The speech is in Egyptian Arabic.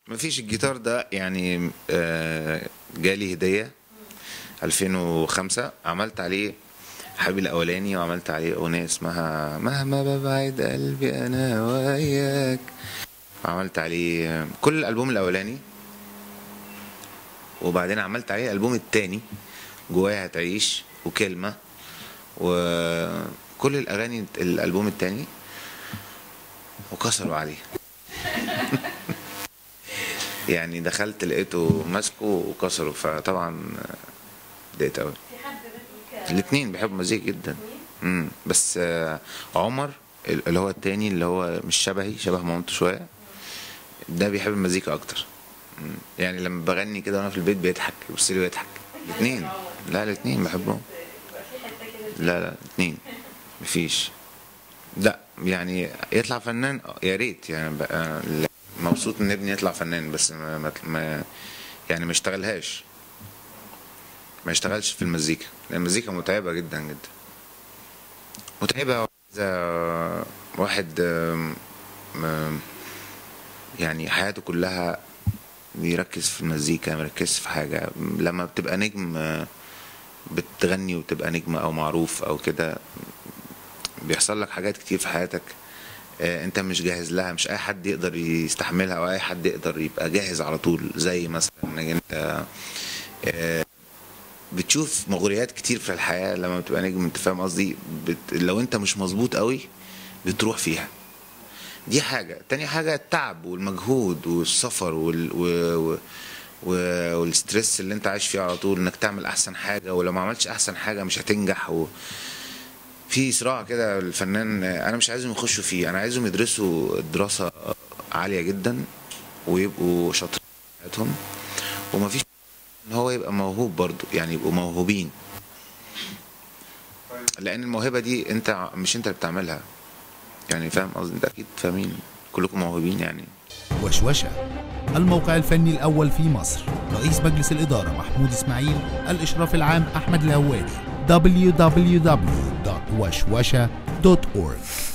مفيش الجيتار ده يعني آه، جالي هدية 2005 عملت عليه حبيبي الأولاني وعملت عليه أغنية اسمها مهما ببعد قلبي أنا وياك عملت عليه كل الألبوم الأولاني وبعدين عملت عليه الألبوم التاني جوايا هتعيش وكلمة وكل الأغاني الألبوم التاني وكسروا عليه يعني دخلت لقيته ماسكه وكسره فطبعا اتضايقت قوي الاثنين بيحبوا مزيكا جدا امم بس آه، عمر اللي هو التاني اللي هو مش شبهي شبه مامته شويه ده بيحب المزيكا اكتر مم. يعني لما بغني كده وانا في البيت بيضحك يبص لي ويضحك الاثنين لا الاثنين بحبهم لا لا الاثنين مفيش لا يعني يطلع فنان آه، يا ريت يعني بقى مبسوط ان ابني يطلع فنان بس ما, ما, ما يعني ما اشتغلهاش ما اشتغلش في المزيكا لان المزيكا متعبه جدا جدا متعبه اذا واحد آم، آم، يعني حياته كلها بيركز في المزيكا مركز في حاجه لما بتبقى نجم آه، بتغني وتبقى نجم او معروف او كده بيحصل لك حاجات كتير في حياتك آه، انت مش جاهز لها مش اي حد يقدر يستحملها او اي حد يقدر يبقى جاهز على طول زي مثلا انك انت آه، بتشوف مغريات كتير في الحياه لما بتبقى نجم انت فاهم قصدي بت... لو انت مش مظبوط قوي بتروح فيها دي حاجه تاني حاجه التعب والمجهود والسفر وال... و... و... و... والستريس اللي انت عايش فيه على طول انك تعمل احسن حاجه ولو ما عملتش احسن حاجه مش هتنجح و... في صراع كده الفنان انا مش عايزهم يخشوا فيه انا عايزهم يدرسوا دراسه عاليه جدا ويبقوا شاطرين في حياتهم ومفيش ان هو يبقى موهوب برضو يعني يبقوا موهوبين لان الموهبه دي انت مش انت اللي بتعملها يعني فاهم قصدي انت اكيد فاهمين كلكم موهوبين يعني وشوشة الموقع الفني الأول في مصر رئيس مجلس الإدارة محمود إسماعيل الإشراف العام أحمد الهوادي www.وشوشة.org